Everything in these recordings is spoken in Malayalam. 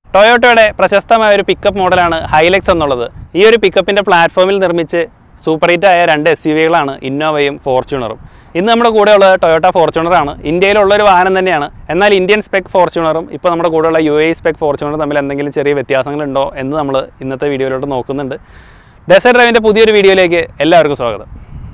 ടൊയോട്ടയുടെ പ്രശസ്തമായ ഒരു പിക്കപ്പ് മോഡലാണ് ഹൈലെക്സ് എന്നുള്ളത് ഈ ഒരു പിക്കപ്പിൻ്റെ പ്ലാറ്റ്ഫോമിൽ നിർമ്മിച്ച് സൂപ്പർ ഹിറ്റ് ആയ രണ്ട് എസ് യു വികളാണ് ഇന്നോവയും ഫോർച്യൂണറും ഇന്ന് നമ്മുടെ കൂടെയുള്ളത് ടൊയോട്ട ഫോർച്യൂണറാണ് ഇന്ത്യയിലുള്ളൊരു വാഹനം തന്നെയാണ് എന്നാൽ ഇന്ത്യൻ സ്പെക് ഫോർച്യൂണറും ഇപ്പോൾ നമ്മുടെ കൂടെയുള്ള യു എ സ്പെക് ഫോർച്യൂണറും തമ്മിൽ എന്തെങ്കിലും ചെറിയ വ്യത്യാസങ്ങളുണ്ടോ എന്ന് നമ്മൾ ഇന്നത്തെ വീഡിയോയിലോട്ട് നോക്കുന്നുണ്ട് ഡെസർ ഡ്രൈവിൻ്റെ പുതിയൊരു വീഡിയോയിലേക്ക് എല്ലാവർക്കും സ്വാഗതം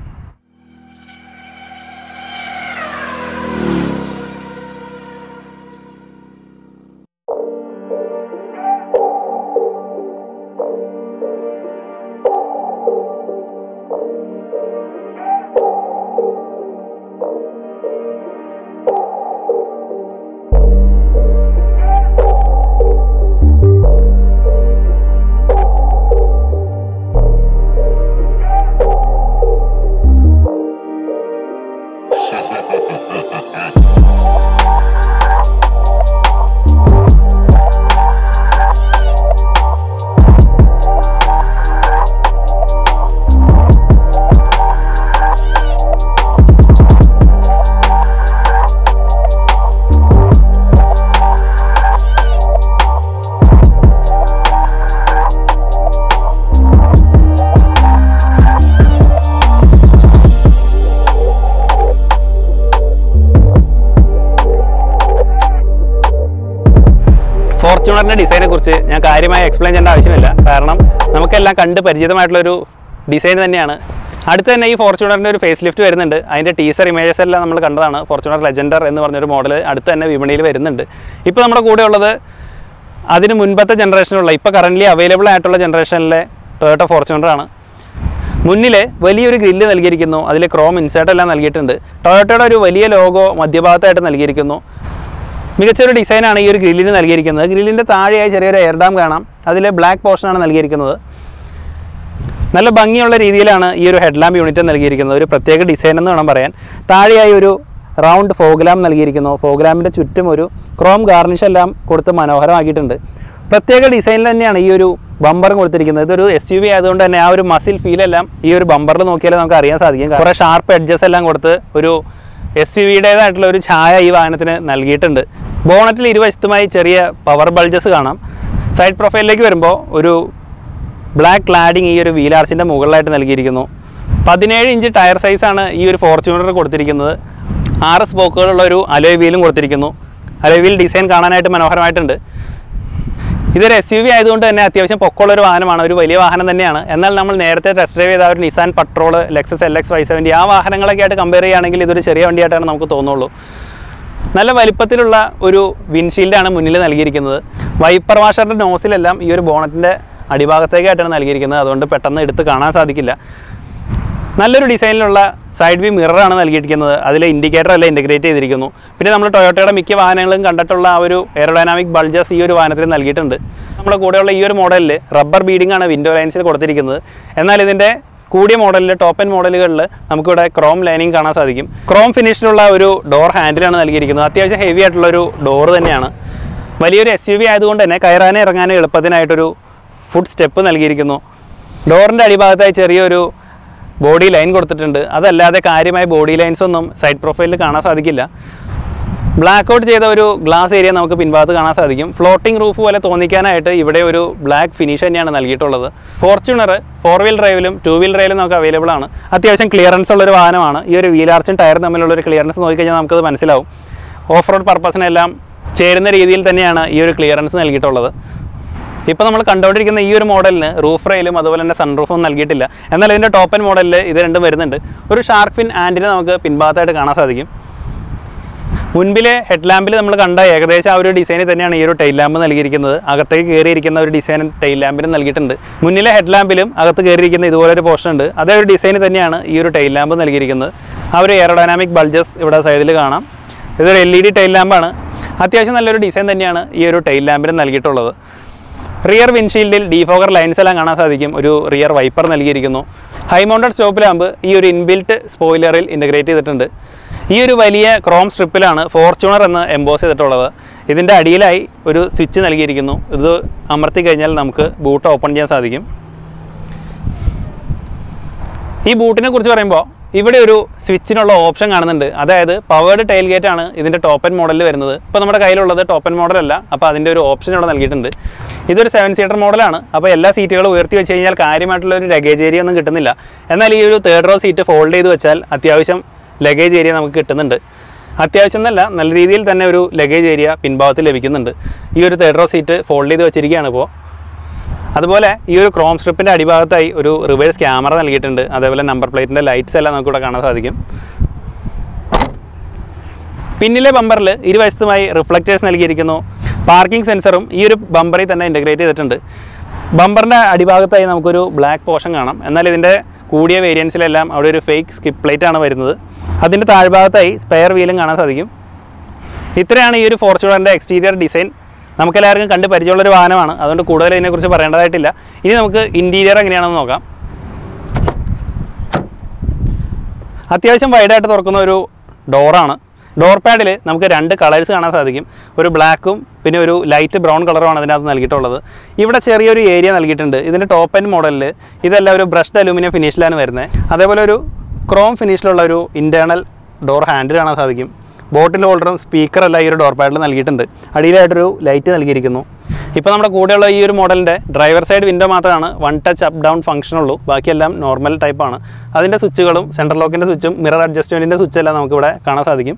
ഫോർച്യൂണറിൻ്റെ ഡിസൈനെ കുറിച്ച് ഞാൻ കാര്യമായി എക്സ്പ്ലെയിൻ ചെയ്യേണ്ട ആവശ്യമില്ല കാരണം നമുക്കെല്ലാം കണ്ട് പരിചിതമായിട്ടുള്ളൊരു ഡിസൈൻ തന്നെയാണ് അടുത്ത് തന്നെ ഈ ഫോർച്യൂണറിൻ്റെ ഒരു ഫേസ് ലിഫ്റ്റ് വരുന്നുണ്ട് അതിൻ്റെ ടീസർ ഇമേജസ് എല്ലാം നമ്മൾ കണ്ടതാണ് ഫോർച്യൂണർ ലെജൻഡർ എന്ന് പറഞ്ഞൊരു മോഡൽ അടുത്ത് തന്നെ വിപണിയിൽ വരുന്നുണ്ട് ഇപ്പോൾ നമ്മുടെ കൂടെ ഉള്ളത് അതിന് മുൻപത്തെ ജനറേഷനുള്ള ഇപ്പോൾ കറൻ്റ്ലി അവൈലബിൾ ആയിട്ടുള്ള ജനറേഷനിലെ ടൊയോട്ട ഫോർച്യൂണറാണ് മുന്നിൽ വലിയൊരു ഗ്രില്ല് നൽകിയിരിക്കുന്നു അതിൽ ക്രോം ഇൻസേർട്ട് എല്ലാം നൽകിയിട്ടുണ്ട് ടൊയോട്ടയുടെ ഒരു വലിയ ലോഗോ മധ്യഭാഗത്തായിട്ട് നൽകിയിരിക്കുന്നു മികച്ചൊരു ഡിസൈനാണ് ഈ ഒരു ഗ്രില്ലിന് നൽകിയിരിക്കുന്നത് ഗ്രില്ലിൻ്റെ താഴെയായി ചെറിയൊരു എയർ ഡാം കാണാം അതിൽ ബ്ലാക്ക് പോർഷനാണ് നൽകിയിരിക്കുന്നത് നല്ല ഭംഗിയുള്ള രീതിയിലാണ് ഈ ഒരു ഹെഡ് ലാമ്പ് യൂണിറ്റ് നൽകിയിരിക്കുന്നത് ഒരു പ്രത്യേക ഡിസൈൻ എന്ന് വേണം പറയാൻ താഴെയായി ഒരു റൗണ്ട് ഫോഗ് ലാമ്പ് നൽകിയിരിക്കുന്നു ഫോഗ് ലാമ്പിൻ്റെ ചുറ്റും ഒരു ക്രോം ഗാർണിഷ് എല്ലാം കൊടുത്ത് മനോഹരമാക്കിയിട്ടുണ്ട് പ്രത്യേക ഡിസൈനിൽ തന്നെയാണ് ഈ ഒരു ബമ്പറും കൊടുത്തിരിക്കുന്നത് ഇതൊരു എസ് യു വി ആയതുകൊണ്ട് തന്നെ ആ ഒരു മസിൽ ഫീലെല്ലാം ഈ ഒരു ബമ്പറിൽ നോക്കിയാൽ നമുക്ക് അറിയാൻ സാധിക്കും കുറേ ഷാർപ്പ് എഡ്ജസ് എല്ലാം കൊടുത്ത് ഒരു എസ് യു വിയുടേതായിട്ടുള്ള ഒരു ഛായ ഈ വാഹനത്തിന് നൽകിയിട്ടുണ്ട് ബോണറ്റിൽ ഇരുവശത്തുമായി ചെറിയ പവർ ബൾജസ് കാണാം സൈഡ് പ്രൊഫൈലിലേക്ക് വരുമ്പോൾ ഒരു ബ്ലാക്ക് ക്ലാഡിങ് ഈ ഒരു വീലാർച്ചിൻ്റെ മുകളിലായിട്ട് നൽകിയിരിക്കുന്നു പതിനേഴ് ഇഞ്ച് ടയർ സൈസാണ് ഈ ഒരു ഫോർച്യൂണർ കൊടുത്തിരിക്കുന്നത് ആറ് സ്പോക്കുകളുള്ള ഒരു അലോയ് വീലും കൊടുത്തിരിക്കുന്നു അലോയ് വീൽ ഡിസൈൻ കാണാനായിട്ട് മനോഹരമായിട്ടുണ്ട് ഇതൊരു എസ് യു വി ആയതുകൊണ്ട് തന്നെ അത്യാവശ്യം പൊക്കമുള്ള ഒരു വാഹനമാണ് ഒരു വലിയ വാഹനം തന്നെയാണ് എന്നാൽ നമ്മൾ നേരത്തെ ടെസ്റ്റ് ഡ്രൈവ് ചെയ്ത ആ ഒരു Nissan Patrol Lexus L X five seventy ആ വാഹനങ്ങളൊക്കെ ആയിട്ട് കമ്പയർ ചെയ്യുകയാണെങ്കിൽ ഇതൊരു ചെറിയ വണ്ടിയായിട്ടാണ് നമുക്ക് തോന്നുള്ളൂ നല്ല വലിപ്പത്തിലുള്ള ഒരു വിൻഷീൽഡാണ് മുന്നിൽ നൽകിയിരിക്കുന്നത് വൈപ്പർ വാഷറിൻ്റെ നോസിലെല്ലാം ഈ ഒരു ബോണറ്റിൻ്റെ അടിഭാഗത്തേക്കായിട്ടാണ് നൽകിയിരിക്കുന്നത് അതുകൊണ്ട് പെട്ടെന്ന് എടുത്ത് കാണാൻ സാധിക്കില്ല നല്ലൊരു ഡിസൈനിലുള്ള സൈഡ് വ്യൂ മിററാണ് നൽകിയിരിക്കുന്നത് അതിൽ ഇൻഡിക്കേറ്റർ എല്ലാം ഇൻറ്റഗ്രേറ്റ് ചെയ്തിരിക്കുന്നു പിന്നെ നമ്മൾ ടൊയോട്ടയുടെ മിക്ക വാഹനങ്ങളും കണ്ടിട്ടുള്ള ആ ഒരു എയറോഡൈനാമിക് ബൾജസ് ഈ ഒരു വാഹനത്തിൽ നൽകിയിട്ടുണ്ട് നമ്മുടെ കൂടെയുള്ള ഈ ഒരു മോഡലിൽ റബ്ബർ ബീഡിംഗ് ആണ് വിൻഡോ ലൈൻസിൽ കൊടുത്തിരിക്കുന്നത് എന്നാൽ ഇതിൻ്റെ കൂടിയ മോഡലിൽ ടോപ്പ് എൻ മോഡലുകളിൽ നമുക്കിവിടെ ക്രോം ലൈനിങ് കാണാൻ സാധിക്കും ക്രോം ഫിനിഷിലുള്ള ഒരു ഡോർ ഹാൻഡിലാണ് നൽകിയിരിക്കുന്നത് അത്യാവശ്യം ഹെവി ആയിട്ടുള്ള ഒരു ഡോർ തന്നെയാണ് വലിയൊരു എസ് യു വി ആയതുകൊണ്ട് തന്നെ കയറാനും ഇറങ്ങാനും എളുപ്പത്തിനായിട്ടൊരു ഫുഡ് സ്റ്റെപ്പ് നൽകിയിരിക്കുന്നു ഡോറിൻ്റെ അടിഭാഗത്തായി ചെറിയൊരു ബോഡി ലൈൻ കൊടുത്തിട്ടുണ്ട് അതല്ലാതെ കാര്യമായ ബോഡി ലൈൻസ് ഒന്നും സൈഡ് പ്രൊഫൈലിൽ കാണാൻ സാധിക്കില്ല ബ്ലാക്ക് ഔട്ട് ചെയ്ത ഒരു ഗ്ലാസ് ഏരിയ നമുക്ക് പിൻഭാഗത്ത് കാണാൻ സാധിക്കും ഫ്ലോട്ടിംഗ് റൂഫ് പോലെ തോന്നിക്കാനായിട്ട് ഇവിടെ ഒരു ബ്ലാക്ക് ഫിനിഷ് തന്നെയാണ് നൽകിയിട്ടുള്ളത് ഫോർച്യൂണർ ഫോർ വീൽ ഡ്രൈവിലും ടു വീൽ ഡ്രൈവിലും നമുക്ക് അവൈലബിൾ ആണ് അത്യാവശ്യം ക്ലിയറൻസ് ഉള്ള ഒരു വാഹനമാണ് ഈ ഒരു വീലാർച്ചും ടയറും തമ്മിലുള്ള ഒരു ക്ലിയറൻസ് നോക്കിക്കഴിഞ്ഞാൽ നമുക്കത് മനസ്സിലാവും ഓഫ് റോഡ് പർപ്പസിനെല്ലാം ചേരുന്ന രീതിയിൽ തന്നെയാണ് ഈ ഒരു ക്ലിയറൻസ് നൽകിയിട്ടുള്ളത് ഇപ്പോൾ നമ്മൾ കണ്ടുകൊണ്ടിരിക്കുന്ന ഈ ഒരു മോഡലിന് റൂഫ് റെയിലും അതുപോലെ തന്നെ സൺറൂഫും നൽകിയിട്ടില്ല എന്നാൽ ഇതിൻ്റെ ടോപ്പ് ആൻഡ് മോഡലിൽ ഇത് രണ്ടും വരുന്നുണ്ട് ഒരു ഷാർക്ക് ഫിൻ ആൻറ്റിനെ നമുക്ക് പിൻഭാഗത്തായിട്ട് കാണാൻ സാധിക്കും മുൻപിലെ ഹെഡ് ലാമ്പിൽ നമ്മൾ കണ്ട ഏകദേശം ആ ഒരു ഡിസൈനിൽ തന്നെയാണ് ഈ ഒരു ടൈൽ ലാമ്പ് നൽകിയിരിക്കുന്നത് അകത്തേക്ക് കയറിയിരിക്കുന്ന ഒരു ഡിസൈൻ ടൈൽ ലാമ്പിന് നൽകിയിട്ടുണ്ട് മുന്നിലെ ഹെഡ് ലാമ്പിലും അകത്ത് കയറിയിരിക്കുന്ന ഇതുപോലെ ഒരു പോർഷൻ ഉണ്ട് അതേ ഒരു ഡിസൈനിൽ തന്നെയാണ് ഈ ഒരു ടൈൽ ലാമ്പ് നൽകിയിരിക്കുന്നത് ആ ഒരു എയറോഡൈനാമിക് ബൾജസ് ഇവിടെ സൈഡിൽ കാണാം ഇതൊരു എൽ ഇ ഡി ടൈൽ ലാമ്പാണ് അത്യാവശ്യം നല്ലൊരു ഡിസൈൻ തന്നെയാണ് ഈ ഒരു ടൈൽ ലാമ്പിന് നൽകിയിട്ടുള്ളത് റിയർ വിൻഷീൽഡിൽ ഡീഫോഗർ ലൈൻസ് എല്ലാം കാണാൻ സാധിക്കും ഒരു റിയർ വൈപ്പർ നൽകിയിരിക്കുന്നു ഹൈ മൗണ്ടഡ് സ്റ്റോപ്പ് ലാമ്പ് ഈ ഒരു ഇൻബിൽറ്റ് സ്പോയിലറിൽ ഇൻ്റഗ്രേറ്റ് ചെയ്തിട്ടുണ്ട് ഈ ഒരു വലിയ ക്രോം സ്ട്രിപ്പിലാണ് ഫോർച്യൂണർ എന്ന് എംബോസ് ചെയ്തിട്ടുള്ളത് ഇതിൻ്റെ അടിയിലായി ഒരു സ്വിച്ച് നൽകിയിരിക്കുന്നു ഇത് അമർത്തി കഴിഞ്ഞാൽ നമുക്ക് ബൂട്ട് ഓപ്പൺ ചെയ്യാൻ സാധിക്കും ഈ ബൂട്ടിനെ കുറിച്ച് പറയുമ്പോൾ ഇവിടെ ഒരു സ്വിച്ചിനുള്ള ഓപ്ഷൻ കാണുന്നുണ്ട് അതായത് പവേർഡ് ടൈൽ ഗേറ്റ് ആണ് ഇതിൻ്റെ ടോപ്പ് എൻ മോഡലിൽ വരുന്നത് ഇപ്പോൾ നമ്മുടെ കയ്യിലുള്ളത് ടോപ്പ് എൻ മോഡലല്ല അപ്പോൾ അതിൻ്റെ ഒരു ഓപ്ഷൻ ഇവിടെ നൽകിയിട്ടുണ്ട് ഇതൊരു സെവൻ സീറ്റർ മോഡലാണ് അപ്പോൾ എല്ലാ സീറ്റുകളും ഉയർത്തി വെച്ച് കഴിഞ്ഞാൽ കാര്യമായിട്ടുള്ള ഒരു ലഗേജ് ഏരിയ ഒന്നും കിട്ടുന്നില്ല എന്നാൽ ഈ ഒരു തേർഡ് റോ സീറ്റ് ഫോൾഡ് ചെയ്ത് വെച്ചാൽ അത്യാവശ്യം ലഗേജ് ഏരിയ നമുക്ക് കിട്ടുന്നുണ്ട് അത്യാവശ്യം എന്നല്ല നല്ല രീതിയിൽ തന്നെ ഒരു ലഗേജ് ഏരിയ പിൻഭാഗത്ത് ലഭിക്കുന്നുണ്ട് ഈ ഒരു തേർഡ് റോ സീറ്റ് ഫോൾഡ് ചെയ്ത് വെച്ചിരിക്കുകയാണ് ഇപ്പോൾ അതുപോലെ ഈ ഒരു ക്രോം സ്ട്രിപ്പിൻ്റെ അടിഭാഗത്തായി ഒരു റിവേഴ്സ് ക്യാമറ നൽകിയിട്ടുണ്ട് അതേപോലെ നമ്പർ പ്ലേറ്റിൻ്റെ ലൈറ്റ്സ് എല്ലാം നമുക്കിവിടെ കാണാൻ സാധിക്കും പിന്നിലെ ബമ്പറിൽ ഇരുവശത്തുമായി റിഫ്ലക്റ്റേഴ്സ് നൽകിയിരിക്കുന്നു പാർക്കിംഗ് സെൻസറും ഈ ഒരു ബമ്പറിൽ തന്നെ ഇൻ്റഗ്രേറ്റ് ചെയ്തിട്ടുണ്ട് ബമ്പറിൻ്റെ അടിഭാഗത്തായി നമുക്കൊരു ബ്ലാക്ക് പോർഷൻ കാണാം എന്നാൽ ഇതിൻ്റെ കൂടിയ വേരിയൻസിലെല്ലാം അവിടെ ഒരു ഫേക്ക് സ്കിപ്പ് പ്ലേറ്റ് ആണ് വരുന്നത് അതിൻ്റെ താഴ്ഭാഗത്തായി സ്പെയർ വീലും കാണാൻ സാധിക്കും ഇത്രയാണ് ഈ ഒരു ഫോർച്യൂണറിൻ്റെ എക്സ്റ്റീരിയർ ഡിസൈൻ നമുക്കെല്ലാവർക്കും കണ്ട് പരിചയമുള്ളൊരു വാഹനമാണ് അതുകൊണ്ട് കൂടുതൽ ഇതിനെക്കുറിച്ച് പറയേണ്ടതായിട്ടില്ല ഇനി നമുക്ക് ഇൻറ്റീരിയർ എങ്ങനെയാണെന്ന് നോക്കാം അത്യാവശ്യം വൈഡായിട്ട് തുറക്കുന്ന ഒരു ഡോറാണ് ഡോർ പാഡിൽ നമുക്ക് രണ്ട് കളേഴ്സ് കാണാൻ സാധിക്കും ഒരു ബ്ലാക്കും പിന്നെ ഒരു ലൈറ്റ് ബ്രൗൺ കളറുമാണ് അതിനകത്ത് നൽകിയിട്ടുള്ളത് ഇവിടെ ചെറിയൊരു ഏരിയ നൽകിയിട്ടുണ്ട് ഇതിൻ്റെ ടോപ്പ് എൻഡ് മോഡലിൽ ഇതെല്ലാം ഒരു ബ്രഷ്ഡ് അലൂമിനിയം ഫിനിഷിലാണ് വരുന്നത് അതേപോലെ ഒരു ക്രോം ഫിനിഷിലുള്ള ഒരു ഇൻറ്റേർണൽ ഡോർ ഹാൻഡിൽ കാണാൻ സാധിക്കും ബോട്ടിൽ ഹോൾഡറും സ്പീക്കറെല്ലാം ഈ ഒരു ഡോർ പാഡിൽ നൽകിയിട്ടുണ്ട് അടിയിലായിട്ടൊരു ലൈറ്റ് നൽകിയിരിക്കുന്നു ഇപ്പോൾ നമ്മുടെ കൂടെയുള്ള ഈ ഒരു മോഡലിൻ്റെ ഡ്രൈവർ സൈഡ് വിൻഡോ മാത്രമാണ് one touch up down function ഉള്ളൂ ബാക്കിയെല്ലാം നോർമൽ ടൈപ്പാണ് അതിൻ്റെ സ്വിച്ചുകളും സെൻട്രൽ ലോക്കിൻ്റെ സ്വിച്ചും മിറർ അഡ്ജസ്റ്റ്മെൻറ്റിൻ്റെ സ്വിച്ചെല്ലാം നമുക്കിവിടെ കാണാൻ സാധിക്കും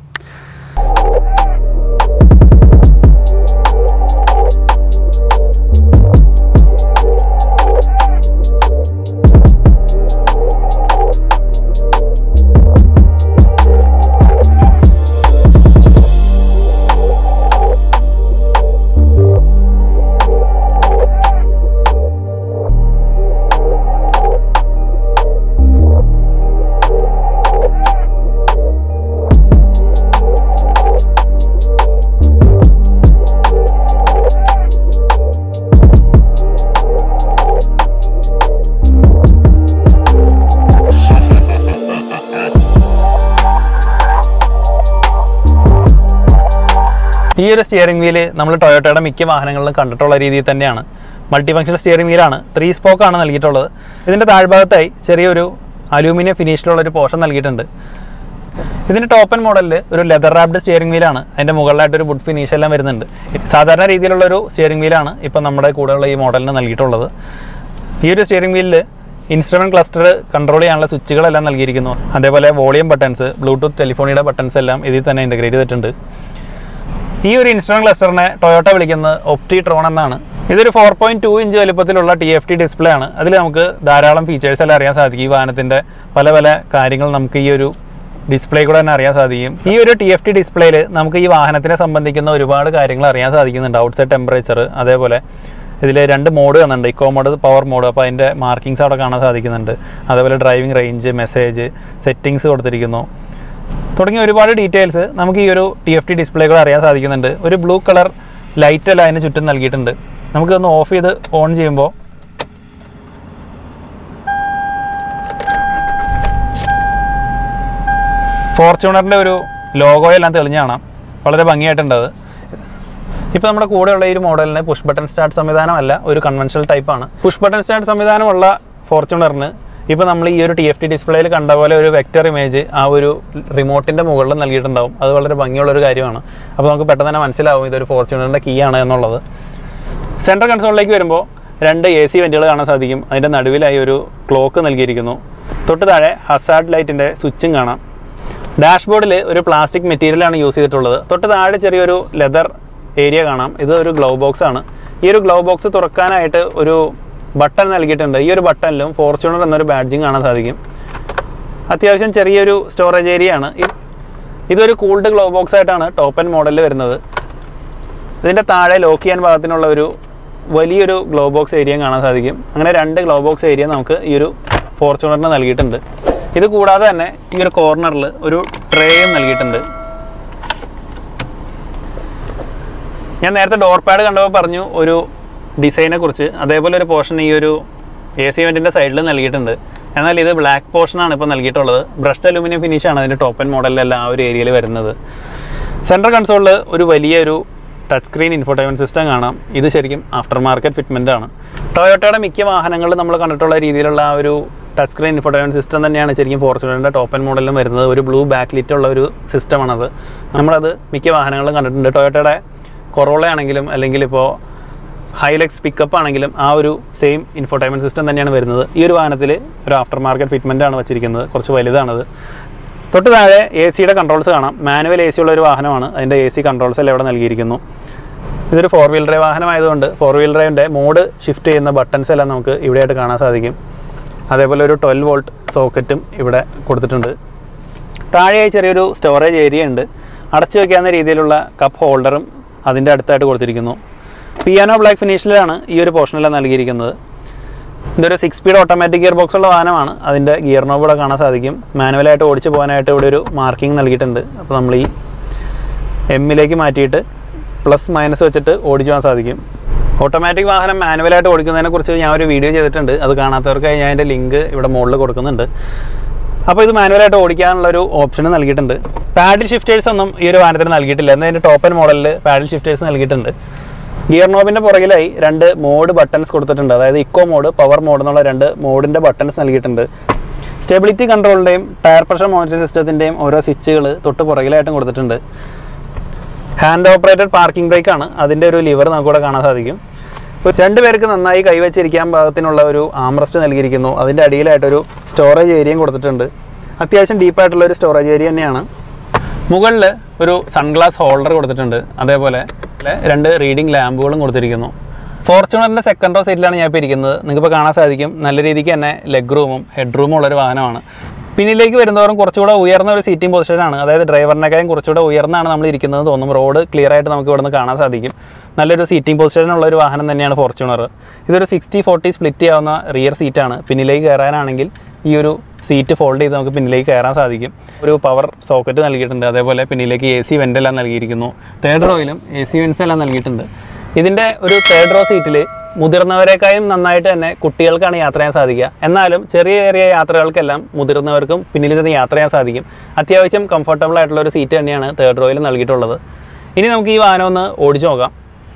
ഈ ഒരു സ്റ്റിയറിംഗ് വീല് നമ്മൾ ടൊയോട്ടയുടെ മിക്ക വാഹനങ്ങളിലും കണ്ടിട്ടുള്ള രീതിയിൽ തന്നെയാണ് മൾട്ടി ഫംഗ്ഷൻ സ്റ്റിയറിംഗ് വീലാണ് ത്രീ സ്പോക്കാണ് നൽകിയിട്ടുള്ളത് ഇതിൻ്റെ താഴ്ഭാഗത്തായി ചെറിയൊരു അലൂമിനിയം ഫിനിഷിലുള്ള ഒരു പോർഷൻ നൽകിയിട്ടുണ്ട് ഇതിൻ്റെ ടോപ്പൻ മോഡലിൽ ഒരു ലെതർ റാപ്ഡ് സ്റ്റിയറിംഗ് വീലാണ് അതിൻ്റെ മുകളിലായിട്ട് ഒരു വുഡ് ഫിനിഷ് എല്ലാം വരുന്നുണ്ട് സാധാരണ രീതിയിലുള്ള ഒരു സ്റ്റിയറിംഗ് വീലാണ് ഇപ്പം നമ്മുടെ കൂടെയുള്ള ഈ മോഡലിന് നൽകിയിട്ടുള്ളത് ഈ ഒരു സ്റ്റിയറിംഗ് വീലിൽ ഇൻസ്ട്രുമെൻറ്റ് ക്ലസ്റ്റർ കൺട്രോൾ ചെയ്യാനുള്ള സ്വിച്ചുകളെല്ലാം നൽകിയിരിക്കുന്നു അതേപോലെ വോളിയം ബട്ടൺസ് ബ്ലൂടൂത്ത് ടെലിഫോണിയുടെ ബട്ടൺസ് എല്ലാം ഇതിൽ തന്നെ ഇൻ്റഗ്രേറ്റ് ചെയ്തിട്ടുണ്ട് ഈ ഒരു ഇൻസ്ട്രുമെന്റ് ക്ലസ്റ്ററിനെ ടൊയോട്ട വിളിക്കുന്നത് ഒപ്റ്റി ട്രോൺ എന്നാണ് ഇതൊരു ഫോർ പോയിന്റ് ടു ഇഞ്ച് വലുപ്പത്തിലുള്ള ടി എഫ് ടി ഡിസ്പ്ലേ ആണ് അതിൽ നമുക്ക് ധാരാളം ഫീച്ചേഴ്സ് എല്ലാം അറിയാൻ സാധിക്കും ഈ വാഹനത്തിന്റെ പല പല കാര്യങ്ങൾ നമുക്ക് ഈ ഒരു ഡിസ്പ്ലേ കൂടെ തന്നെ അറിയാൻ സാധിക്കും ഈ ഒരു ടി എഫ് ടി ഡിസ്പ്ലേയിൽ നമുക്ക് ഈ വാഹനത്തിനെ സംബന്ധിക്കുന്ന ഒരുപാട് കാര്യങ്ങൾ അറിയാൻ സാധിക്കുന്നുണ്ട് ഔട്ട്സൈഡ് ടെമ്പറേച്ചർ അതേപോലെ ഇതിൽ രണ്ട് മോഡ് വന്നിട്ടുണ്ട് ഇക്കോ മോഡ് പവർ മോഡ് അപ്പോൾ അതിൻ്റെ മാർക്കിങ്സ് അവിടെ കാണാൻ സാധിക്കുന്നുണ്ട് അതേപോലെ ഡ്രൈവിംഗ് റേഞ്ച് മെസ്സേജ് സെറ്റിങ്സ് കൊടുത്തിരിക്കുന്നു തുടങ്ങിയ ഒരുപാട് ഡീറ്റെയിൽസ് നമുക്ക് ഈ ഒരു ടി എഫ് ടി ഡിസ്പ്ലേകൾ അറിയാൻ സാധിക്കുന്നുണ്ട് ഒരു ബ്ലൂ കളർ ലൈറ്റ് എല്ലാം അതിന് ചുറ്റും നൽകിയിട്ടുണ്ട് നമുക്കൊന്ന് ഓഫ് ചെയ്ത് ഓൺ ചെയ്യുമ്പോൾ ഫോർച്യൂണറിൻ്റെ ഒരു ലോഗോ എല്ലാം തെളിഞ്ഞ് കാണാം വളരെ ഭംഗിയായിട്ടുണ്ട് അത് ഇപ്പോൾ നമ്മുടെ കൂടെയുള്ള ഈ ഒരു മോഡലിന് പുഷ് ബട്ടൺ സ്റ്റാർട്ട് സംവിധാനമല്ല ഒരു കൺവെൻഷണൽ ടൈപ്പാണ് പുഷ് ബട്ടൺ സ്റ്റാർട്ട് സംവിധാനമുള്ള ഫോർച്യൂണറിന് ഇപ്പോൾ നമ്മൾ ഈ ഒരു ടി എഫ് ടി ഡിസ്പ്ലേയിൽ കണ്ട പോലെ ഒരു വെക്റ്റർ ഇമേജ് ആ ഒരു റിമോട്ടിൻ്റെ മുകളിൽ നൽകിയിട്ടുണ്ടാവും അത് വളരെ ഭംഗിയുള്ളൊരു കാര്യമാണ് അപ്പോൾ നമുക്ക് പെട്ടെന്ന് തന്നെ മനസ്സിലാവും ഇതൊരു ഫോർച്യൂണറിൻ്റെ കീ ആണ് എന്നുള്ളത് സെൻട്രൽ കൺസോളിലേക്ക് വരുമ്പോൾ രണ്ട് എ സി വെൻറ്റുകൾ കാണാൻ സാധിക്കും അതിൻ്റെ നടുവിലായി ഒരു ക്ലോക്ക് നൽകിയിരിക്കുന്നു തൊട്ട് താഴെ ഹസാർഡ് ലൈറ്റിൻ്റെ സ്വിച്ചും കാണാം ഡാഷ്ബോർഡിൽ ഒരു പ്ലാസ്റ്റിക് മെറ്റീരിയലാണ് യൂസ് ചെയ്തിട്ടുള്ളത് തൊട്ട് താഴെ ചെറിയൊരു ലെതർ ഏരിയ കാണാം ഇത് ഒരു ഗ്ലൗ ബോക്സ് ആണ് ഈ ഒരു ഗ്ലൗ ബോക്സ് തുറക്കാനായിട്ട് ഒരു ബട്ടൺ നൽകിയിട്ടുണ്ട് ഈ ഒരു ബട്ടണിലും ഫോർച്യൂണർ എന്നൊരു ബാഡ്ജിങ് കാണാൻ സാധിക്കും അത്യാവശ്യം ചെറിയൊരു സ്റ്റോറേജ് ഏരിയ ആണ് ഇ- ഇതൊരു കൂൾഡ് ഗ്ലൗ ബോക്സ് ആയിട്ടാണ് ടോപ്പ് ആൻഡ് മോഡലിൽ വരുന്നത് ഇതിൻ്റെ താഴെ ലോക്ക് ചെയ്യാൻ പാകത്തിനുള്ള ഒരു വലിയൊരു ഗ്ലോ ബോക്സ് ഏരിയയും കാണാൻ സാധിക്കും അങ്ങനെ രണ്ട് ഗ്ലോ ബോക്സ് ഏരിയ നമുക്ക് ഈ ഒരു ഫോർച്യൂണറിന് നൽകിയിട്ടുണ്ട് ഇത് കൂടാതെ തന്നെ ഈ ഒരു കോർണറിൽ ഒരു ട്രേയും നൽകിയിട്ടുണ്ട് ഞാൻ നേരത്തെ ഡോർ പാഡ് കണ്ടപ്പോൾ പറഞ്ഞു ഒരു ഡിസൈനെ കുറിച്ച് അതേപോലെ ഒരു പോർഷൻ ഈ ഒരു എ സി വെൻറ്റിൻ്റെ സൈഡിൽ നൽകിയിട്ടുണ്ട് എന്നാൽ ഇത് ബ്ലാക്ക് പോർഷനാണ് ഇപ്പോൾ നൽകിയിട്ടുള്ളത് ബ്രഷ്ഡ് അലൂമിനിയം ഫിനിഷാണ് അതിൻ്റെ ടോപ്പ് ആൻഡ് മോഡലിലെല്ലാം ആ ഒരു ഏരിയയിൽ വരുന്നത് സെൻട്രൽ കൺസോളിൽ ഒരു വലിയൊരു ടച്ച് സ്ക്രീൻ ഇൻഫോർടൈൻമെൻറ്റ് സിസ്റ്റം കാണാം ഇത് ശരിക്കും ആഫ്റ്റർ മാർക്കറ്റ് ഫിറ്റ്മെൻ്റ് ആണ് ടൊയോട്ടയുടെ മിക്ക വാഹനങ്ങളിൽ നമ്മൾ കണ്ടിട്ടുള്ള രീതിയിലുള്ള ആ ഒരു ടച്ച് സ്ക്രീൻ ഇൻഫോർട്ടൈൻമെൻറ്റ് സിസ്റ്റം തന്നെയാണ് ശരിക്കും ഫോർച്യൂണറിൻ്റെ ടോപ്പ് ആൻഡ് മോഡലിലും വരുന്നത് ഒരു ബ്ലൂ ബാക്ക് ലിറ്റ് ഉള്ള ഒരു സിസ്റ്റമാണത് നമ്മളത് മിക്ക വാഹനങ്ങളിലും കണ്ടിട്ടുണ്ട് ടൊയോട്ടയുടെ കൊറോള ആണെങ്കിലും അല്ലെങ്കിൽ ഇപ്പോൾ ഹൈലെക്സ് പിക്കപ്പ് ആണെങ്കിലും ആ ഒരു സെയിം ഇൻഫോർട്ടൈൻമെൻറ്റ് സിസ്റ്റം തന്നെയാണ് വരുന്നത് ഈ ഒരു വാഹനത്തിൽ ഒരു ആഫ്റ്റർ മാർക്കറ്റ് ഫിറ്റ്മെൻ്റ് ആണ് വെച്ചിരിക്കുന്നത് കുറച്ച് വലുതാണത് തൊട്ട് താഴെ എ സിയുടെ കൺട്രോൾസ് കാണാം മാനുവൽ എ സി ഉള്ള ഒരു വാഹനമാണ് അതിൻ്റെ എ സി കൺട്രോൾസ് എല്ലാം ഇവിടെ നൽകിയിരിക്കുന്നു ഇതൊരു ഫോർ വീൽ ഡ്രൈവ് വാഹനമായതുകൊണ്ട് ഫോർ വീൽ ഡ്രൈവിൻ്റെ മോഡ് ഷിഫ്റ്റ് ചെയ്യുന്ന ബട്ടൺസ് എല്ലാം നമുക്ക് ഇവിടെയായിട്ട് കാണാൻ സാധിക്കും അതേപോലെ ഒരു ട്വൽവ് വോൾട്ട് സോക്കറ്റും ഇവിടെ കൊടുത്തിട്ടുണ്ട് താഴെയായി ചെറിയൊരു സ്റ്റോറേജ് ഏരിയ ഉണ്ട് അടച്ചു വയ്ക്കാവുന്ന രീതിയിലുള്ള കപ്പ് ഹോൾഡറും അതിൻ്റെ അടുത്തായിട്ട് കൊടുത്തിരിക്കുന്നു പിയാനോ ബ്ലാക്ക് ഫിനിഷിലാണ് ഈ ഒരു പോർഷനെല്ലാം നൽകിയിരിക്കുന്നത് ഇതൊരു six speed automatic gear box ഉള്ള വാഹനമാണ് അതിൻ്റെ ഗിയർ നോബ് ഇവിടെ കാണാൻ സാധിക്കും മാനുവലായിട്ട് ഓടിച്ച് പോകാനായിട്ട് ഇവിടെ ഒരു മാർക്കിംഗ് നൽകിയിട്ടുണ്ട് അപ്പോൾ നമ്മൾ ഈ എമ്മിലേക്ക് മാറ്റിയിട്ട് പ്ലസ് മൈനസ് വെച്ചിട്ട് ഓടിച്ചു പോകാൻ സാധിക്കും ഓട്ടോമാറ്റിക് വാഹനം മാനുവലായിട്ട് ഓടിക്കുന്നതിനെ കുറിച്ച് ഞാൻ ഒരു വീഡിയോ ചെയ്തിട്ടുണ്ട് അത് കാണാത്തവർക്കായി ഞാൻ അതിൻ്റെ ലിങ്ക് ഇവിടെ മുകളിൽ കൊടുക്കുന്നുണ്ട് അപ്പോൾ ഇത് മാനുവലായിട്ട് ഓടിക്കാനുള്ള ഒരു ഓപ്ഷൻ നൽകിയിട്ടുണ്ട് പാഡിൽ ഷിഫ്റ്റേഴ്സ് ഒന്നും ഈ ഒരു വാഹനത്തിന് നൽകിയിട്ടില്ല എന്നാൽ അതിൻ്റെ ടോപ്പ് ആൻഡ് മോഡലിൽ പാഡിൽ ഷിഫ്റ്റേഴ്സ് നൽകിയിട്ടുണ്ട് ഗിയർ നോബിൻ്റെ പുറകിലായി രണ്ട് മോഡ് ബട്ടൺസ് കൊടുത്തിട്ടുണ്ട് അതായത് ഇക്കോ മോഡ് പവർ മോഡ് എന്നുള്ള രണ്ട് മോഡിൻ്റെ ബട്ടൺസ് നൽകിയിട്ടുണ്ട് സ്റ്റെബിലിറ്റി കൺട്രോളിൻ്റെയും ടയർ പ്രഷർ മോണിറ്ററിംഗ് സിസ്റ്റത്തിൻ്റെയും ഓരോ സ്വിച്ചുകൾ തൊട്ട് പുറകിലായിട്ടും കൊടുത്തിട്ടുണ്ട് ഹാൻഡ് ഓപ്പറേറ്റഡ് പാർക്കിംഗ് ബ്രേക്ക് ആണ് അതിൻ്റെ ഒരു ലിവർ നമുക്കിവിടെ കാണാൻ സാധിക്കും ഇപ്പോൾ രണ്ട് പേർക്ക് നന്നായി കൈവച്ചിരിക്കാൻ പാകത്തിനുള്ള ഒരു ആംറസ്റ്റ് നൽകിയിരിക്കുന്നു അതിൻ്റെ അടിയിലായിട്ടൊരു സ്റ്റോറേജ് ഏരിയയും കൊടുത്തിട്ടുണ്ട് അത്യാവശ്യം ഡീപ്പായിട്ടുള്ള ഒരു സ്റ്റോറേജ് ഏരിയ തന്നെയാണ് മുകളിൽ ഒരു സൺഗ്ലാസ് ഹോൾഡർ കൊടുത്തിട്ടുണ്ട് അതേപോലെ രണ്ട് റീഡിംഗ് ലാമ്പുകളും കൊടുത്തിരിക്കുന്നു ഫോർച്യൂണറിൻ്റെ സെക്കൻഡ് റോ സീറ്റിലാണ് ഞാൻ ഇപ്പോൾ ഇരിക്കുന്നത് നിങ്ങൾക്കിപ്പോൾ കാണാൻ സാധിക്കും നല്ല രീതിക്ക് തന്നെ ലെഗ് റൂമും ഹെഡ് റൂമും ഉള്ളൊരു വാഹനമാണ് പിന്നിലേക്ക് വരുന്നവരും കുറച്ചുകൂടെ ഉയർന്ന ഒരു സീറ്റിംഗ് പൊസിഷനാണ് അതായത് ഡ്രൈവറിനേക്കാളും കുറച്ചുകൂടെ ഉയർന്നാണ് നമ്മൾ ഇരിക്കുന്നത് തോന്നും റോഡ് ക്ലിയർ ആയിട്ട് നമുക്ക് ഇവിടുന്ന് കാണാൻ സാധിക്കും നല്ലൊരു സീറ്റിംഗ് പൊസിഷനുള്ള ഒരു വാഹനം തന്നെയാണ് ഫോർച്യൂണർ ഇതൊരു സിക്സ്റ്റി ഫോർട്ടി സ്പ്ലിറ്റ് ചെയ്യാവുന്ന റിയർ സീറ്റാണ് പിന്നിലേക്ക് കയറാനാണെങ്കിൽ ഈ ഒരു സീറ്റ് ഫോൾഡ് ചെയ്ത് നമുക്ക് പിന്നിലേക്ക് കയറാൻ സാധിക്കും ഒരു പവർ സോക്കറ്റ് നൽകിയിട്ടുണ്ട് അതേപോലെ പിന്നിലേക്ക് എ സി വെൻ്റ് എല്ലാം നൽകിയിരിക്കുന്നു തേർഡ് റോയിലും എ സി വെൻസ് എല്ലാം നൽകിയിട്ടുണ്ട് ഇതിൻ്റെ ഒരു തേർഡ് റോ സീറ്റിൽ മുതിർന്നവരെക്കാളും നന്നായിട്ട് തന്നെ കുട്ടികൾക്കാണ് യാത്ര ചെയ്യാൻ സാധിക്കുക എന്നാലും ചെറിയ ചെറിയ യാത്രകൾക്കെല്ലാം മുതിർന്നവർക്കും പിന്നിലിരുന്ന് യാത്ര ചെയ്യാൻ സാധിക്കും അത്യാവശ്യം കംഫർട്ടബിൾ ആയിട്ടുള്ള ഒരു സീറ്റ് തന്നെയാണ് തേർഡ് റോയിൽ നൽകിയിട്ടുള്ളത് ഇനി നമുക്ക് ഈ വാഹനം ഒന്ന് ഓടിച്ചു നോക്കാം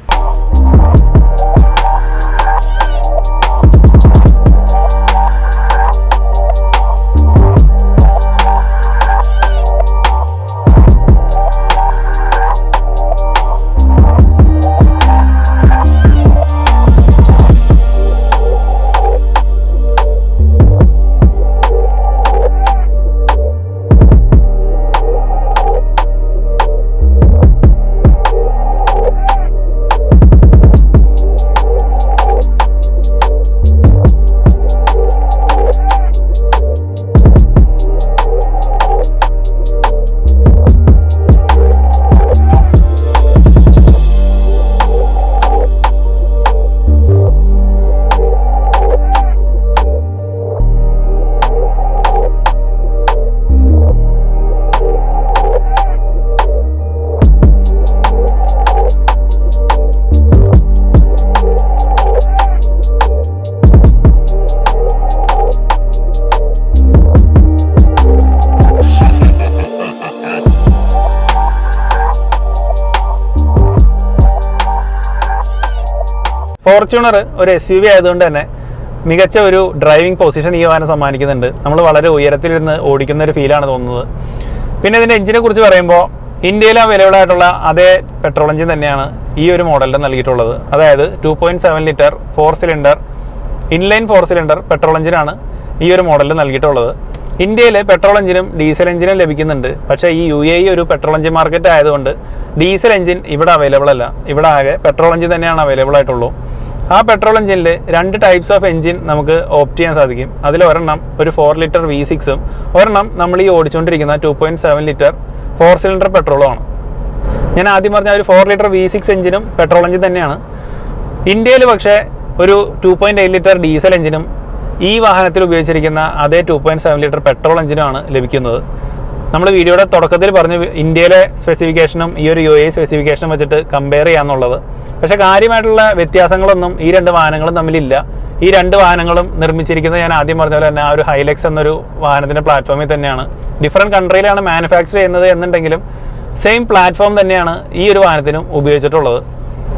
ഫോർച്യൂണർ ഒരു എസ് യു വി ആയതുകൊണ്ട് തന്നെ മികച്ച ഒരു ഡ്രൈവിംഗ് പൊസിഷൻ ഈ വാഹനം സമ്മാനിക്കുന്നുണ്ട് നമ്മൾ വളരെ ഉയരത്തിലിരുന്ന് ഓടിക്കുന്ന ഒരു ഫീലാണ് തോന്നുന്നത് പിന്നെ ഇതിൻ്റെ എഞ്ചിനെ കുറിച്ച് പറയുമ്പോൾ ഇന്ത്യയിൽ അവൈലബിൾ ആയിട്ടുള്ള അതേ പെട്രോൾ എഞ്ചിൻ തന്നെയാണ് ഈ ഒരു മോഡലിൽ നൽകിയിട്ടുള്ളത് അതായത് two point seven litre four cylinder inline four cylinder petrol എഞ്ചിനാണ് ഈ ഒരു മോഡലിൽ നൽകിയിട്ടുള്ളത് ഇന്ത്യയിൽ പെട്രോൾ എഞ്ചിനും ഡീസൽ എഞ്ചിനും ലഭിക്കുന്നുണ്ട് പക്ഷേ ഈ യു എ ഇ ഒരു പെട്രോൾ എഞ്ചിൻ മാർക്കറ്റ് ആയതുകൊണ്ട് ഡീസൽ എഞ്ചിൻ ഇവിടെ അവൈലബിൾ അല്ല ഇവിടെ ആകെ പെട്രോൾ എഞ്ചിൻ തന്നെയാണ് അവൈലബിൾ ആയിട്ടുള്ളൂ ആ പെട്രോൾ എഞ്ചിനിൽ രണ്ട് ടൈപ്സ് ഓഫ് എഞ്ചിൻ നമുക്ക് ഓപ്റ്റ് ചെയ്യാൻ സാധിക്കും അതിൽ ഒരെണ്ണം ഒരു ഫോർ ലിറ്റർ വി സിക്സും ഒരെണ്ണം നമ്മൾ ഈ ഓടിച്ചുകൊണ്ടിരിക്കുന്ന two point seven litre four cylinder പെട്രോളുമാണ് ഞാൻ ആദ്യം പറഞ്ഞ ഒരു ഫോർ ലിറ്റർ വി സിക്സ് എഞ്ചിനും പെട്രോൾ എഞ്ചിൻ തന്നെയാണ് ഇന്ത്യയിൽ പക്ഷേ ഒരു two point eight litre diesel എഞ്ചിനും ഈ വാഹനത്തിൽ ഉപയോഗിച്ചിരിക്കുന്ന അതേ two point seven litre petrol എഞ്ചിനുമാണ് ലഭിക്കുന്നത് നമ്മൾ വീഡിയോയുടെ തുടക്കത്തിൽ പറഞ്ഞു ഇന്ത്യയിലെ സ്പെസിഫിക്കേഷനും ഈ ഒരു യു എ സ്പെസിഫിക്കേഷനും വെച്ചിട്ട് കമ്പയർ ചെയ്യാന്നുള്ളത് പക്ഷേ കാര്യമായിട്ടുള്ള വ്യത്യാസങ്ങളൊന്നും ഈ രണ്ട് വാഹനങ്ങളും തമ്മിലില്ല ഈ രണ്ട് വാഹനങ്ങളും നിർമ്മിച്ചിരിക്കുന്നത് ഞാൻ ആദ്യം പറഞ്ഞ പോലെ തന്നെ ആ ഒരു ഹൈലെക്സ് എന്നൊരു വാഹനത്തിൻ്റെ പ്ലാറ്റ്ഫോമിൽ തന്നെയാണ് ഡിഫറെൻറ്റ് കൺട്രിയിലാണ് മാനുഫാക്ചർ ചെയ്യുന്നത് എന്നുണ്ടെങ്കിലും സെയിം പ്ലാറ്റ്ഫോം തന്നെയാണ് ഈ ഒരു വാഹനത്തിനും ഉപയോഗിച്ചിട്ടുള്ളത്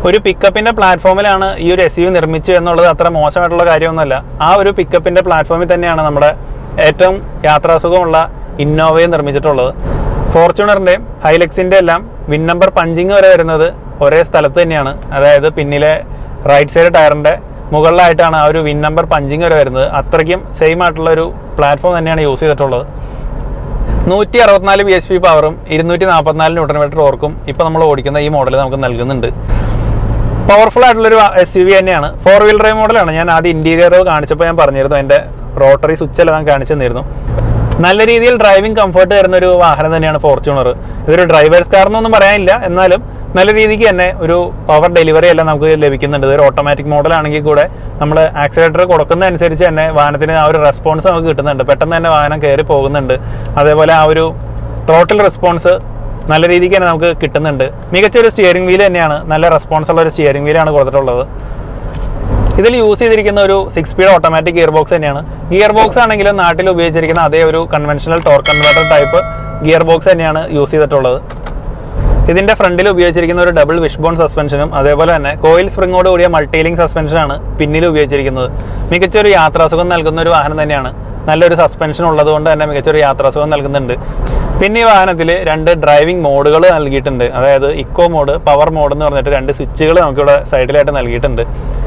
ഒരു പിക്കപ്പിന്റെ പ്ലാറ്റ്ഫോമിലാണ് ഈ ഒരു എസ് യു നിർമ്മിച്ചു എന്നുള്ളത് അത്ര മോശമായിട്ടുള്ള കാര്യമൊന്നുമല്ല ആ ഒരു പിക്കപ്പിന്റെ പ്ലാറ്റ്ഫോമിൽ തന്നെയാണ് നമ്മുടെ ഏറ്റവും യാത്രാസുഖമുള്ള ഇന്നോവയും നിർമ്മിച്ചിട്ടുള്ളത് ഫോർച്യൂണറിൻ്റെയും ഹൈലക്സിൻ്റെ എല്ലാം വിൻ നമ്പർ പഞ്ചിങ് വരെ വരുന്നത് ഒരേ സ്ഥലത്ത് തന്നെയാണ് അതായത് പിന്നിലെ റൈറ്റ് സൈഡ് ടയറിൻ്റെ മുകളിലായിട്ടാണ് ആ ഒരു വിൻ നമ്പർ പഞ്ചിങ് വരെ വരുന്നത് അത്രയ്ക്കും സെയിം ആയിട്ടുള്ള ഒരു പ്ലാറ്റ്ഫോം തന്നെയാണ് യൂസ് ചെയ്തിട്ടുള്ളത് നൂറ്റി അറുപത്തിനാല് ബി എച്ച് പി പവറും ഇരുന്നൂറ്റി നാൽപ്പത്തിനാല് ന്യൂട്ടൺ മീറ്റർ ഓർക്കും ഇപ്പോൾ നമ്മൾ ഓടിക്കുന്ന ഈ മോഡൽ നമുക്ക് നൽകുന്നുണ്ട് പവർഫുൾ ആയിട്ടുള്ളൊരു എസ് യു വി തന്നെയാണ് ഫോർ വീൽ ഡ്രൈവ് മോഡലാണ് ഞാൻ ആദ്യം ഇൻറ്റീരിയർ കാണിച്ചപ്പോൾ ഞാൻ പറഞ്ഞിരുന്നു അതിൻ്റെ റോട്ടറി സ്വിച്ച് എല്ലാം ഞാൻ കാണിച്ചു തന്നിരുന്നു നല്ല രീതിയിൽ ഡ്രൈവിംഗ് കംഫർട്ട് തരുന്ന ഒരു വാഹനം തന്നെയാണ് ഫോർച്യൂണർ ഇതൊരു ഡ്രൈവേഴ്സ് കാർ എന്നൊന്നും പറയാനില്ല എന്നാലും നല്ല രീതിക്ക് തന്നെ ഒരു പവർ ഡെലിവറി എല്ലാം നമുക്ക് ലഭിക്കുന്നുണ്ട് ഇതൊരു ഓട്ടോമാറ്റിക് മോഡലാണെങ്കിൽ കൂടെ നമ്മൾ ആക്സിലേറ്റർ കൊടുക്കുന്നതനുസരിച്ച് തന്നെ വാഹനത്തിന് ആ ഒരു റെസ്പോൺസ് നമുക്ക് കിട്ടുന്നുണ്ട് പെട്ടെന്ന് തന്നെ വാഹനം കയറി പോകുന്നുണ്ട് അതേപോലെ ആ ഒരു ടോട്ടൽ റെസ്പോൺസ് നല്ല രീതിക്ക് തന്നെ നമുക്ക് കിട്ടുന്നുണ്ട് മികച്ച ഒരു സ്റ്റിയറിംഗ് വീൽ തന്നെയാണ് നല്ല റെസ്പോൺസ് ഉള്ള ഒരു സ്റ്റിയറിംഗ് വീലാണ് കൊടുത്തിട്ടുള്ളത് ഇതിൽ യൂസ് ചെയ്തിരിക്കുന്ന ഒരു six speed automatic gear box തന്നെയാണ് ഗിയർ ബോക്സ് ആണെങ്കിലും നാട്ടിൽ ഉപയോഗിച്ചിരിക്കുന്ന അതേ ഒരു conventional torque converter type gear box തന്നെയാണ് യൂസ് ചെയ്തിട്ടുള്ളത് ഇതിന്റെ ഫ്രണ്ടിൽ ഉപയോഗിച്ചിരിക്കുന്ന ഒരു ഡബിൾ വിഷ്ബോൺ സസ്പെൻഷനും അതേപോലെ തന്നെ കോയിൽ സ്പ്രിങ്ങോട് കൂടിയ മൾട്ടിലിംഗ് സസ്പെൻഷനാണ് പിന്നിൽ ഉപയോഗിച്ചിരിക്കുന്നത് മികച്ചൊരു യാത്രാസുഖം നൽകുന്ന ഒരു വാഹനം തന്നെയാണ് നല്ലൊരു സസ്പെൻഷൻ ഉള്ളതുകൊണ്ട് തന്നെ മികച്ചൊരു യാത്രാസുഖം നൽകുന്നുണ്ട് പിന്നെ ഈ വാഹനത്തിൽ രണ്ട് ഡ്രൈവിംഗ് മോഡുകൾ നൽകിയിട്ടുണ്ട് അതായത് ഇക്കോ മോഡ് പവർ മോഡ് എന്ന് പറഞ്ഞിട്ട് രണ്ട് സ്വിച്ചുകൾ നമുക്കിവിടെ സൈഡിലായിട്ട് നൽകിയിട്ടുണ്ട്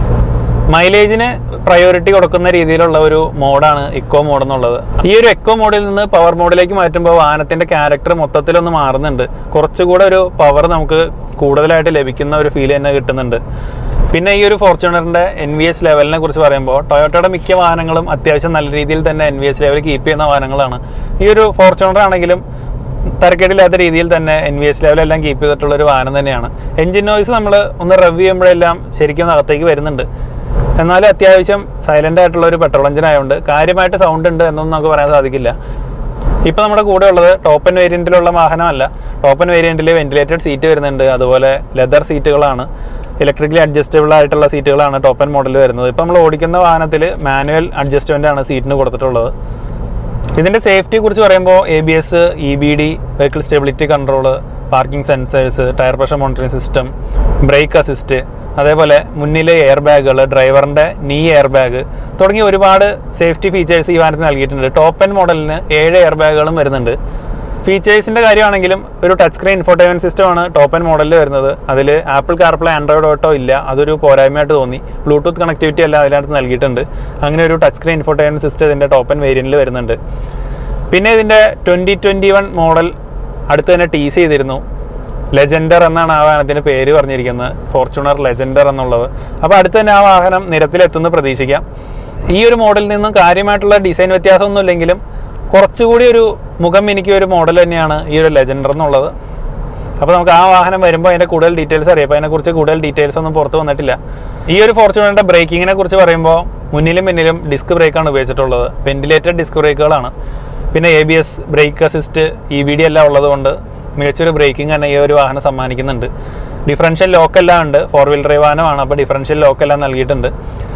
മൈലേജിന് പ്രയോറിറ്റി കൊടുക്കുന്ന രീതിയിലുള്ള ഒരു മോഡാണ് ഇക്കോ മോഡ് എന്നുള്ളത് ഈ ഒരു എക്കോ മോഡിൽ നിന്ന് പവർ മോഡിലേക്ക് മാറ്റുമ്പോൾ വാഹനത്തിന്റെ ക്യാരക്ടർ മൊത്തത്തിലൊന്ന് മാറുന്നുണ്ട് കുറച്ചുകൂടെ ഒരു പവർ നമുക്ക് കൂടുതലായിട്ട് ലഭിക്കുന്ന ഒരു ഫീൽ തന്നെ കിട്ടുന്നുണ്ട് പിന്നെ ഈ ഒരു ഫോർച്യൂണറിന്റെ എൻ വി എസ് ലെവലിനെ കുറിച്ച് പറയുമ്പോൾ ടൊയോട്ടയുടെ മിക്ക വാഹനങ്ങളും അത്യാവശ്യം നല്ല രീതിയിൽ തന്നെ N V S level keep ചെയ്യുന്ന വാഹനങ്ങളാണ് ഈ ഒരു ഫോർച്യൂണർ ആണെങ്കിലും തരക്കേടില്ലാത്ത രീതിയിൽ തന്നെ എൻ വി എസ് ലെവലെല്ലാം കീപ്പ് ചെയ്തിട്ടുള്ള ഒരു വാഹനം തന്നെയാണ് എഞ്ചിൻ നോയ്സ് നമ്മൾ ഒന്ന് റവ് ചെയ്യുമ്പോഴെല്ലാം ശരിക്കും അകത്തേക്ക് വരുന്നുണ്ട് എന്നാലും അത്യാവശ്യം സൈലന്റ് ആയിട്ടുള്ള ഒരു പെട്രോൾ എഞ്ചിൻ ആയതുകൊണ്ട് കാര്യമായിട്ട് സൗണ്ട് ഉണ്ട് എന്നൊന്നും നമുക്ക് പറയാൻ സാധിക്കില്ല ഇപ്പോൾ നമ്മുടെ കൂടെ ഉള്ളത് ടോപ്പൻ വേരിയന്റിലുള്ള വാഹനമല്ല ടോപ്പൻ വേരിയന്റിൽ വെന്റിലേറ്റഡ് സീറ്റ് വരുന്നുണ്ട് അതുപോലെ ലെതർ സീറ്റുകളാണ് ഇലക്ട്രിക്കലി അഡ്ജസ്റ്റബിൾ ആയിട്ടുള്ള സീറ്റുകളാണ് ടോപ്പൻ മോഡൽ വരുന്നത് ഇപ്പോൾ നമ്മൾ ഓടിക്കുന്ന വാഹനത്തിൽ മാനുവൽ അഡ്ജസ്റ്റ്മെന്റ് ആണ് സീറ്റിന് കൊടുത്തിട്ടുള്ളത് ഇതിന്റെ സേഫ്റ്റിയെ കുറിച്ച് പറയുമ്പോൾ A B S E B D vehicle stability control parking sensors tyre pressure monitoring system brake assist അതേപോലെ മുന്നിലെ എയർ ബാഗുകൾ ഡ്രൈവറിന്റെ നീ എയർ ബാഗ് തുടങ്ങിയ ഒരുപാട് സേഫ്റ്റി ഫീച്ചേഴ്സ് ഈ വാഹനത്തിന് നൽകിയിട്ടുണ്ട് ടോപ്പ് എൻ മോഡലിന് ഏഴ് എയർ ബാഗുകളും വരുന്നുണ്ട് ഫീച്ചേഴ്സിന്റെ കാര്യമാണെങ്കിലും ഒരു ടച്ച് സ്ക്രീൻ ഇൻഫോർട്ടൈൻമെന്റ് സിസ്റ്റം ആണ് ടോപ്പ് എൻ മോഡലിൽ വരുന്നത് അതിൽ ആപ്പിൾ കാർപ്ലേ ആൻഡ്രോയിഡ് ഓട്ടോ ഇല്ല അതൊരു പോരായ്മയായിട്ട് തോന്നി ബ്ലൂടൂത്ത് കണക്ടിവിറ്റി എല്ലാം അതിനകത്ത് നൽകിയിട്ടുണ്ട് അങ്ങനെ ഒരു ടച്ച് സ്ക്രീൻ ഇൻഫോർട്ടൈൻമെന്റ് സിസ്റ്റം ഇതിന്റെ ടോപ്പ് എൻ വേരിയന്റിൽ വരുന്നുണ്ട് പിന്നെ ഇതിന്റെ ട്വന്റി ട്വന്റി വൺ മോഡൽ അടുത്ത് തന്നെ ടീസ് ചെയ്തിരുന്നു ലെജൻഡർ എന്നാണ് ആ വാഹനത്തിന്റെ പേര് പറഞ്ഞിരിക്കുന്നത് ഫോർച്യൂണർ ലെജൻഡർ എന്നുള്ളത് അപ്പോൾ അടുത്ത് തന്നെ ആ വാഹനം നിരത്തിലെത്തുന്ന പ്രതീക്ഷിക്കാം ഈ ഒരു മോഡലിൽ നിന്നും കാര്യമായിട്ടുള്ള ഡിസൈൻ വ്യത്യാസമൊന്നും ഇല്ലെങ്കിലും കുറച്ചുകൂടി ഒരു മുഖം എനിക്ക് ഒരു മോഡൽ തന്നെയാണ് ഈ ഒരു ലെജൻഡർ എന്നുള്ളത് അപ്പോൾ നമുക്ക് ആ വാഹനം വരുമ്പോൾ അതിൻ്റെ കൂടുതൽ ഡീറ്റെയിൽസ് അറിയാം അപ്പോൾ അതിനെക്കുറിച്ച് കൂടുതൽ ഡീറ്റെയിൽസ് ഒന്നും പുറത്ത് വന്നിട്ടില്ല ഈ ഒരു ഫോർച്യൂണറിൻ്റെ ബ്രേക്കിങ്ങിനെ കുറിച്ച് പറയുമ്പോൾ മുന്നിലും പിന്നിലും ഡിസ്ക് ബ്രേക്കാണ് ഉപയോഗിച്ചിട്ടുള്ളത് വെന്റിലേറ്റഡ് ഡിസ്ക് ബ്രേക്കുകളാണ് പിന്നെ A B S brake assist E B D എല്ലാം ഉള്ളതുകൊണ്ട് മികച്ചൊരു ബ്രേക്കിംഗ് തന്നെ ഈ ഒരു വാഹനം സമ്മാനിക്കുന്നുണ്ട് ഡിഫറൻഷ്യൽ ലോക്കെല്ലാം ഉണ്ട് ഫോർ വീൽ ഡ്രൈവ് വാഹനമാണ് അപ്പോൾ ഡിഫറൻഷ്യൽ ലോക്കെല്ലാം നൽകിയിട്ടുണ്ട്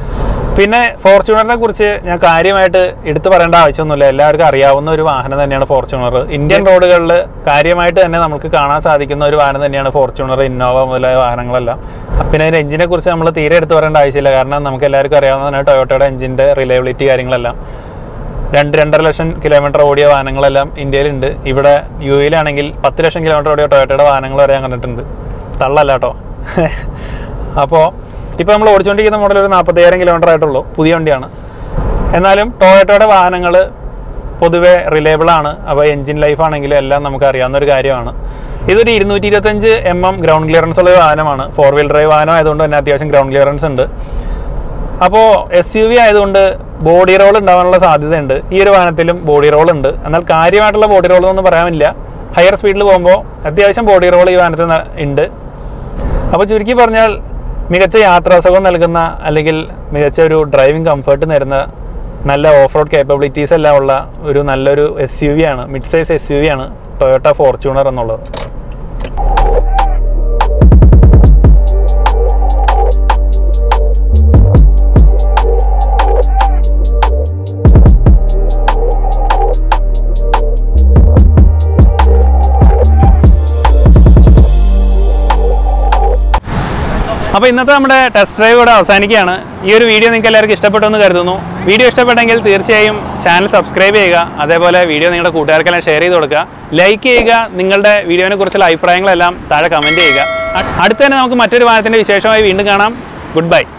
പിന്നെ ഫോർച്യൂണറിനെ കുറിച്ച് ഞാൻ കാര്യമായിട്ട് എടുത്തു പറയേണ്ട ആവശ്യമൊന്നുമില്ല എല്ലാവർക്കും അറിയാവുന്ന ഒരു വാഹനം തന്നെയാണ് ഫോർച്യൂണർ ഇന്ത്യൻ റോഡുകളിൽ കാര്യമായിട്ട് തന്നെ നമുക്ക് കാണാൻ സാധിക്കുന്ന ഒരു വാഹനം തന്നെയാണ് ഫോർച്യൂണർ ഇന്നോവ മുതലായ വാഹനങ്ങളെല്ലാം പിന്നെ അതിൻ്റെ എഞ്ചിനെ കുറിച്ച് നമ്മൾ തീരെ എടുത്തു പറയേണ്ട ആവശ്യമില്ല കാരണം നമുക്ക് എല്ലാവർക്കും അറിയാവുന്നതാണ് ടൊയോട്ടയുടെ എഞ്ചിൻ്റെ റിലയബിലിറ്റി കാര്യങ്ങളെല്ലാം രണ്ട് രണ്ടര ലക്ഷം കിലോമീറ്റർ ഓടിയ വാഹനങ്ങളെല്ലാം ഇന്ത്യയിലുണ്ട് ഇവിടെ യു എയിലാണെങ്കിൽ പത്ത് ലക്ഷം കിലോമീറ്റർ ഓടിയ ടൊയോട്ടയുടെ വാഹനങ്ങൾ വരെ ഞാൻ കണ്ടിട്ടുണ്ട് തള്ളല്ല കേട്ടോ അപ്പോൾ ഇപ്പോൾ നമ്മൾ ഓടിച്ചുകൊണ്ടിരിക്കുന്ന മോഡൽ ഒരു നാൽപ്പത്തയ്യായിരം കിലോമീറ്റർ ആയിട്ടുള്ളൂ പുതിയ വണ്ടിയാണ് എന്നാലും ടൊയോട്ടയുടെ വാഹനങ്ങൾ പൊതുവെ റിലയബിൾ ആണ് അപ്പോൾ എഞ്ചിൻ ലൈഫ് ആണെങ്കിലും എല്ലാം നമുക്ക് അറിയാവുന്ന ഒരു കാര്യമാണ് ഇതൊരു ഇരുന്നൂറ്റി ഇരുപത്തഞ്ച് എം എം ഗ്രൗണ്ട് ക്ലിയറൻസ് ഉള്ള ഒരു വാഹനമാണ് ഫോർ വീൽ ഡ്രൈവ് വാഹനം ആയതുകൊണ്ട് തന്നെ അത്യാവശ്യം ഗ്രൗണ്ട് ക്ലിയറൻസ് ഉണ്ട് അപ്പോൾ എസ് യു വി ആയതുകൊണ്ട് ബോഡി റോൾ ഉണ്ടാവാനുള്ള സാധ്യതയുണ്ട് ഈ ഒരു വാഹനത്തിലും ബോഡി റോൾ ഉണ്ട് എന്നാൽ കാര്യമായിട്ടുള്ള ബോഡി റോൾ ഒന്നും പറയാനില്ല ഹയർ സ്പീഡിൽ പോകുമ്പോൾ അത്യാവശ്യം ബോഡി റോൾ ഈ വാഹനത്തിൽ ന- ഉണ്ട് അപ്പോൾ ചുരുക്കി പറഞ്ഞാൽ മികച്ച യാത്രാസുഖം നൽകുന്ന അല്ലെങ്കിൽ മികച്ച ഒരു ഡ്രൈവിംഗ് കംഫർട്ട് തരുന്ന നല്ല ഓഫ് റോഡ് കേപ്പബിലിറ്റീസ് എല്ലാം ഉള്ള ഒരു നല്ലൊരു എസ് യു വി ആണ് mid size S U V ആണ് ടൊയോട്ട ഫോർച്യൂണർ എന്നുള്ളത് അപ്പോൾ ഇന്നത്തെ നമ്മുടെ ടെസ്റ്റ് ഡ്രൈവ് ഇവിടെ അവസാനിക്കുകയാണ് ഈ ഒരു വീഡിയോ നിങ്ങൾക്ക് എല്ലാവർക്കും ഇഷ്ടപ്പെട്ടു എന്ന് കരുതുന്നു വീഡിയോ ഇഷ്ടപ്പെട്ടെങ്കിൽ തീർച്ചയായും ചാനൽ സബ്സ്ക്രൈബ് ചെയ്യുക അതേപോലെ വീഡിയോ നിങ്ങളുടെ കൂട്ടുകാർക്കെല്ലാം ഷെയർ ചെയ്ത് കൊടുക്കുക ലൈക്ക് ചെയ്യുക നിങ്ങളുടെ വീഡിയോനെ കുറിച്ചുള്ള അഭിപ്രായങ്ങളെല്ലാം താഴെ കമൻറ്റ് ചെയ്യുക അ- അടുത്ത് തന്നെ നമുക്ക് മറ്റൊരു വാഹനത്തിൻ്റെ വിശേഷമായി വീണ്ടും കാണാം ഗുഡ് ബൈ